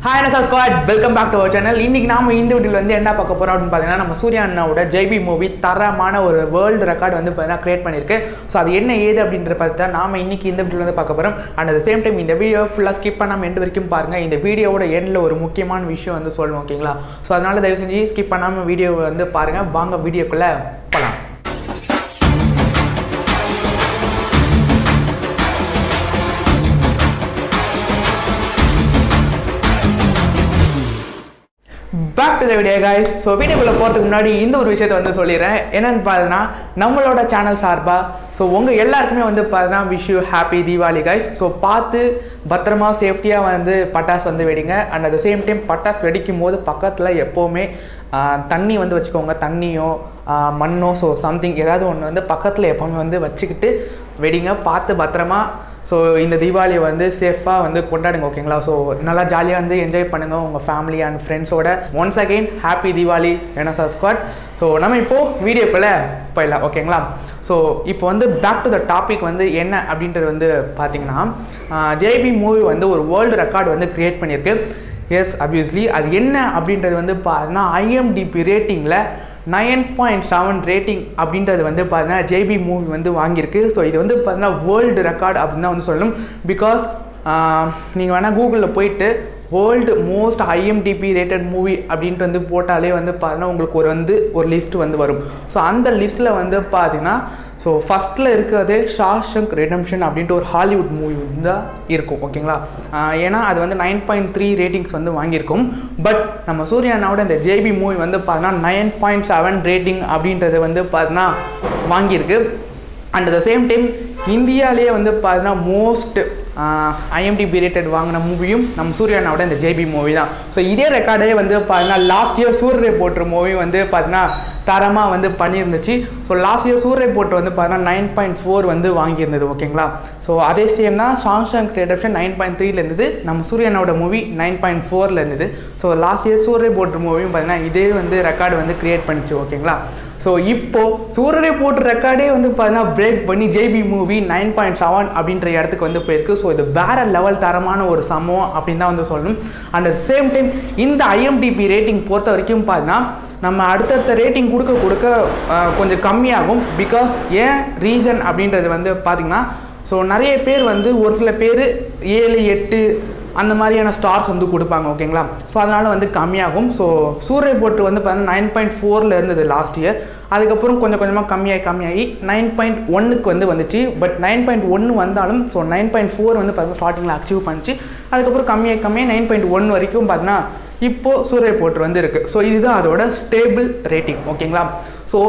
Hi நசா squad welcome back to our channel இன்னைக்கு நாம இந்த வீடியோவில் வந்து என்ன பார்க்க போறோம் அப்படின்னு பார்த்தீங்கன்னா நம்ம சூர்யா அண்ணாவோட ஜெய்பி மூவி தரமான ஒரு வேர்ல்டு ரெக்கார்ட் வந்து பார்த்தீங்கன்னா கிரியேட் பண்ணியிருக்கு ஸோ அது என்ன ஏது அப்படின்றத பார்த்து தான் நாம இன்னைக்கு இந்த வீடியோவில் வந்து பார்க்க போறோம் அண்ட் அட் சேம் டைம் இந்த வீடியோ ஃபுல்லாக ஸ்கிப் பண்ணாமல் எண்டு வரைக்கும் பாருங்க இந்த வீடியோவோட எண்டில் ஒரு முக்கியமான விஷயம் வந்து சொல்லணும் ஓகேங்களா ஸோ அதனால தயவு செஞ்சு ஸ்கிப் பண்ணாமல் வீடியோவை வந்து பாருங்க வாங்க வீடியோக்குள்ளே போகலாம் back to the video guys so வீடியோக்குள்ளே போகிறதுக்கு முன்னாடி இந்த ஒரு விஷயத்தை வந்து சொல்லிடுறேன் என்னென்னு பார்த்தீங்கன்னா நம்மளோட சேனல் சார்பாக ஸோ உங்கள் எல்லாருக்குமே வந்து பார்த்தீங்கன்னா wish you happy Deepavali guys so பார்த்து பத்திரமா சேஃப்டியாக வந்து பட்டாசு வந்து வெடிங்க அண்ட் அட் சேம் டைம் பட்டாசு வெடிக்கும் போது பக்கத்தில் எப்போவுமே ஆஹ், தண்ணி வந்து வச்சுக்கோங்க தண்ணியோ ஆஹ், மண்ணோ ஸோ சம்திங் ஏதாவது ஒன்று வந்து பக்கத்தில் எப்போவுமே வந்து வச்சுக்கிட்டு வெடிங்க பார்த்து பத்திரமா ஸோ இந்த தீபாவளியை வந்து சேஃபாக வந்து கொண்டாடுங்க ஓகேங்களா ஸோ நல்லா ஜாலியாக வந்து என்ஜாய் பண்ணுங்கள் உங்கள் ஃபேமிலி அண்ட் ஃப்ரெண்ட்ஸோட ஒன்ஸ் அகெயின் ஹாப்பி தீபாவளி என்எஸ்ஆ ஸ்குவாட் ஸோ நம்ம இப்போது வீடியோக்குள்ளே போயிடலாம் ஓகேங்களா ஸோ இப்போ வந்து பேக் டு த டாபிக் வந்து என்ன அப்படின்றது வந்து பார்த்தீங்கன்னா ஜேபி மூவி வந்து ஒரு வேர்ல்டு ரெக்கார்டு வந்து க்ரியேட் பண்ணியிருக்கு எஸ் அப்வியஸ்லி அது என்ன அப்படின்றது வந்து பார்த்தீங்கன்னா ஐஎம்டிபி ரேட்டிங்கில் நயன் பாயிண்ட் செவன் ரேட்டிங் அப்படின்றது வந்து பார்த்தீங்கன்னா ஜேபி மூவி வந்து வாங்கியிருக்கு ஸோ இது வந்து பார்த்தீங்கன்னா வேர்ல்டு ரெக்கார்டு அப்படின்னு தான் வந்து சொல்லணும் பிகாஸ் நீங்கள் வேணால் கூகுளில் போயிட்டு world most IMDb rated movie அப்படின்ட்டு வந்து போட்டாலே வந்து பார்த்தீங்கன்னா உங்களுக்கு ஒரு வந்து ஒரு லிஸ்ட் வந்து வரும் ஸோ அந்த லிஸ்ட்டில் வந்து பார்த்தீங்கன்னா ஸோ ஃபஸ்ட்டில் இருக்கிறதே ஷாஷங்க் ரெடம்ஷன் அப்படின்ட்டு ஒரு ஹாலிவுட் மூவி தான் இருக்கும் ஓகேங்களா ஆஹ் ஏன்னா அது வந்து நைன் பாயிண்ட் த்ரீ ரேட்டிங்ஸ் வந்து வாங்கியிருக்கும் பட் நம்ம சூர்யானாவோட இந்த ஜேபி மூவி வந்து பார்த்தீங்கன்னா நைன் பாயிண்ட் செவன் ரேட்டிங் அப்படின்றது வந்து பார்த்தீங்கன்னா வாங்கியிருக்கு அண்ட் த சேம் டைம் இந்தியாவிலேயே வந்து பார்த்தீங்கன்னா மோஸ்ட் ஐஎம்டிபி ரேட்டட் வாங்கின மூவியும் நம்ம சூர்யானாவோட இந்த ஜேபி மூவி தான் ஸோ இதே ரெக்கார்டே வந்து பார்த்தீங்கன்னா லாஸ்ட் இயர் சூரிய போட்டுற மூவி வந்து பார்த்தீங்கன்னா தரமாக வந்து பண்ணியிருந்துச்சு ஸோ லாஸ்ட் இயர் சூரிய போட்டு வந்து பார்த்தீங்கன்னா நைன் பாயிண்ட் ஃபோர் வந்து வாங்கியிருந்தது ஓகேங்களா ஸோ அதே சேம் தான் சாம்சங் ரெடப்ஷன் நைன் பாயிண்ட் த்ரீல இருந்தது நம்ம சூர்யானோட மூவி நைன் பாயிண்ட் ஃபோரில் இருந்தது ஸோ லாஸ்ட் இயர் சூரிய போட்டு மூவியும் பார்த்தீங்கன்னா இதே வந்து ரெக்கார்டு வந்து கிரியேட் பண்ணிச்சு ஓகேங்களா ஸோ இப்போ சூரரை போட்டு ரெக்கார்டே வந்து பார்த்தீங்கன்னா பிரேக் பண்ணி ஜேபி மூவி நைன் பாயிண்ட் செவன் அப்படின்ற இடத்துக்கு வந்து போயிருக்கு ஸோ இது வேற லெவல் தரமான ஒரு சம்பவம் அப்படின்னு தான் வந்து சொல்லணும் அண்ட் அட் சேம் டைம் இந்த ஐஎம்டிபி ரேட்டிங் பொறுத்த வரைக்கும் பார்த்தீங்கன்னா நம்ம அடுத்தடுத்த ரேட்டிங் கொடுக்க கொடுக்க ஆஹ், கொஞ்சம் கம்மியாகும் பிகாஸ் ஏன் ரீசன் அப்படின்றது வந்து பார்த்திங்கன்னா ஸோ நிறைய பேர் வந்து ஒரு சில பேர் ஏழு எட்டு அந்த மாதிரியான ஸ்டார்ஸ் வந்து கொடுப்பாங்க ஓகேங்களா ஸோ அதனால் வந்து கம்மியாகும் ஸோ சூரிய போட்டு வந்து பார்த்தீங்கன்னா நைன் பாயிண்ட் ஃபோரில் இருந்தது லாஸ்ட் இயர் அதுக்கப்புறம் கொஞ்சம் கொஞ்சமாக கம்மியாகி கம்மியாகி நைன் பாயிண்ட் ஒன்னுக்கு வந்து வந்துச்சு பட் நைன் பாயிண்ட் ஒன்று வந்தாலும் ஸோ நைன் பாயிண்ட் ஃபோர் வந்து பார்த்தீங்கன்னா ஸ்டார்டிங்கில் அச்சீவ் பண்ணிச்சு அதுக்கப்புறம் கம்மியாகி கம்மியாக நைன் பாயிண்ட் ஒன் வரைக்கும் பார்த்தீங்கன்னா இப்போது சூரிய போட்டு வந்து இருக்குது ஸோ இதுதான் அதோட ஸ்டேபிள் ரேட்டிங் ஓகேங்களா ஸோ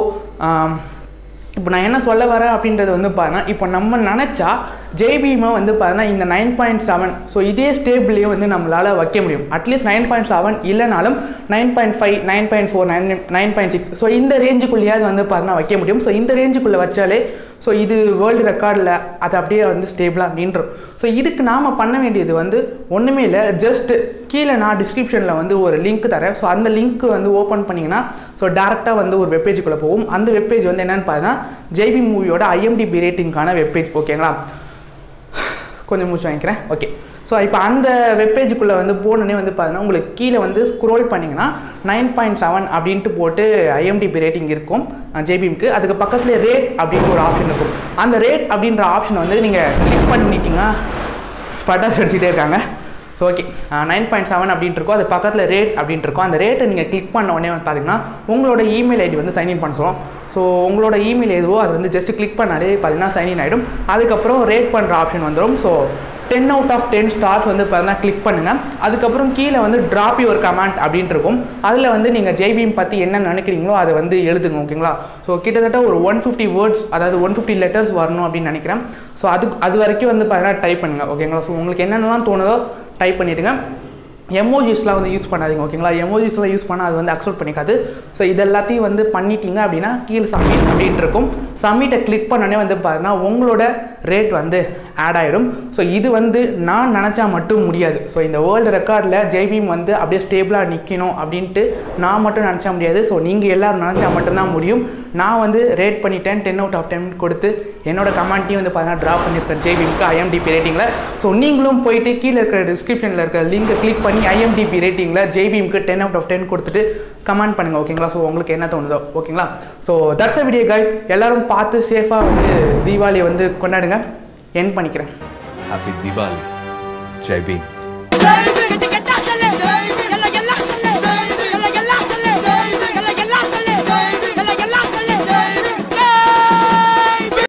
இப்போ நான் என்ன சொல்ல வரேன் அப்படின்றது வந்து பாருங்கள் இப்போ நம்ம நினச்சா ஜேபிஎம்மை வந்து பார்த்தீங்கன்னா இந்த நைன் பாயிண்ட் செவன் ஸோ இதே ஸ்டேபிளையும் வந்து நம்மளால் வைக்க முடியும் அட்லீஸ்ட் நைன் பாயிண்ட் செவன் இல்லைனாலும் nine point five nine point four nine nine point six so இந்த ரேஞ்சுக்குள்ளேயாவது வந்து பார்த்தீங்கன்னா வைக்க முடியும் ஸோ இந்த ரேஞ்சுக்குள்ளே வச்சாலே ஸோ இது வேர்ல்டு ரெக்கார்டில் அது அப்படியே வந்து ஸ்டேபிளாக நின்றும் ஸோ இதுக்கு நாம் பண்ண வேண்டியது வந்து ஒன்றுமே இல்லை ஜஸ்ட் கீழே நான் டிஸ்கிரிப்ஷனில் வந்து ஒரு லிங்க் தரேன் ஸோ அந்த லிங்க் வந்து ஓப்பன் பண்ணிங்கன்னா ஸோ டேரெக்டாக வந்து ஒரு வெப்பேஜுக்குள்ளே போகும் அந்த வெப்பேஜ் வந்து என்னென்னு பார்த்தீங்கன்னா ஜேபி மூவியோட ஐஎம்டிபி ரேட்டிங்கான வெப்பேஜ் ஓகேங்களா கொஞ்சம் மூச்சு வாங்கிக்கிறேன் ஓகே ஸோ இப்போ அந்த வெப்பேஜுக்குள்ளே வந்து போனோடனே வந்து பார்த்தீங்கன்னா உங்களுக்கு கீழே வந்து ஸ்க்ரோல் பண்ணிங்கன்னா நைன் பாயிண்ட் செவன் அப்படின்ட்டு போட்டு ஐஎம்டிபி ரேட்டிங் இருக்கும் ஜேபிஎம்க்கு அதுக்கு பக்கத்துலேயே ரேட் அப்படின்ற ஒரு ஆப்ஷன் இருக்கும் அந்த ரேட் அப்படின்ற ஆப்ஷனை வந்து நீங்கள் கிளிக் பண்ணிட்டீங்கன்னா பட்டாசு அடிச்சுட்டே இருக்காங்க so okay nine point seven அப்படின்ட்டு இருக்கும் அது பக்கத்தில் ரேட் அப்படின்ட்டு இருக்கும் அந்த ரேட்டை நீங்கள் கிளிக் பண்ண உடனே வந்து பார்த்தீங்கன்னா உங்களோட இமெயில் ஐடி வந்து சைன்இன் பண்ண சொல்லும் ஸோ உங்களோட இமெயில் எதுவோ அது வந்து ஜஸ்ட் கிளிக் பண்ணாலே பார்த்தீங்கன்னா சைன்இன் ஆகிடும் அதுக்கப்புறம் ரேட் பண்ணுற ஆப்ஷன் வந்துடும் so ten out of ten stars வந்து பார்த்தீங்கன்னா கிளிக் பண்ணுங்கள் அதுக்கப்புறம் கீழே வந்து ட்ராப் யுவர் கமெண்ட் அப்படின்ட்டு இருக்கும் அதில் வந்து நீங்கள் ஜேபிஎம் பற்றி என்ன நினைக்கிறீங்களோ அதை வந்து எழுதுங்க ஓகேங்களா ஸோ கிட்டத்தட்ட ஒரு ஒன் ஃபிஃப்டி வேர்ட்ஸ் அதாவது ஒன் ஃபிஃப்டி லெட்டர்ஸ் வரணும் அப்படின்னு நினைக்கிறேன் ஸோ அது அது வரைக்கும் வந்து பார்த்தீங்கன்னா டைப் பண்ணுங்கள் ஓகேங்களா ஸோ உங்களுக்கு என்னென்னலாம் தோணுதோ டைப் பண்ணிவிடுங்க எமோஜிஸ்லாம் வந்து யூஸ் பண்ணாதீங்க ஓகேங்களா எமோஜிஸ்லாம் யூஸ் பண்ணால் அது வந்து அக்செப்ட் பண்ணிக்காது ஸோ இது எல்லாத்தையும் வந்து பண்ணிட்டீங்க அப்படின்னா கீழே சப்மிட் அப்படின்ட்டு இருக்கும் சப்மிட்டை கிளிக் பண்ணோடனே வந்து பார்த்தீங்கன்னா உங்களோட ரேட் வந்து ஆட் ஆகிடும் ஸோ இது வந்து நான் நினச்சா மட்டும் முடியாது ஸோ இந்த வேர்ல்டு ரெக்கார்டில் ஜெய்பீம் வந்து அப்படியே ஸ்டேபிளாக நிற்கணும் அப்படின்ட்டு நான் மட்டும் நினச்சா முடியாது ஸோ நீங்கள் எல்லோரும் நினச்சா மட்டும்தான் முடியும் நான் வந்து ரேட் பண்ணிட்டேன் டென் அவுட் ஆஃப் டென் கொடுத்து என்னோட கமெண்ட்டையும் வந்து பார்த்தீங்கன்னா ட்ராப் பண்ணியிருக்கேன் ஜெய்பீம்க்கு ஐஎம்டிபி ரேட்டிங்கில் ஸோ நீங்களும் போயிட்டு கீழே இருக்கிற டிஸ்கிரிப்ஷனில் இருக்கிற லிங்கை கிளிக் பண்ணி ஐஎம்டிபி ரேட்டிங்கில் ஜெய்பீம்க்கு டென் அவுட் ஆஃப் டென் கொடுத்துட்டு கமெண்ட் பண்ணுங்கள் ஓகேங்களா ஸோ உங்களுக்கு என்ன தோணுதோ ஓகேங்களா so that's a video guys எல்லாரும் பார்த்து சேஃபாக வந்து தீபாவளியை வந்து கொண்டாடுங்க என் பண்ணிக்கிறேன் Happy Diwali. Jai Bhim.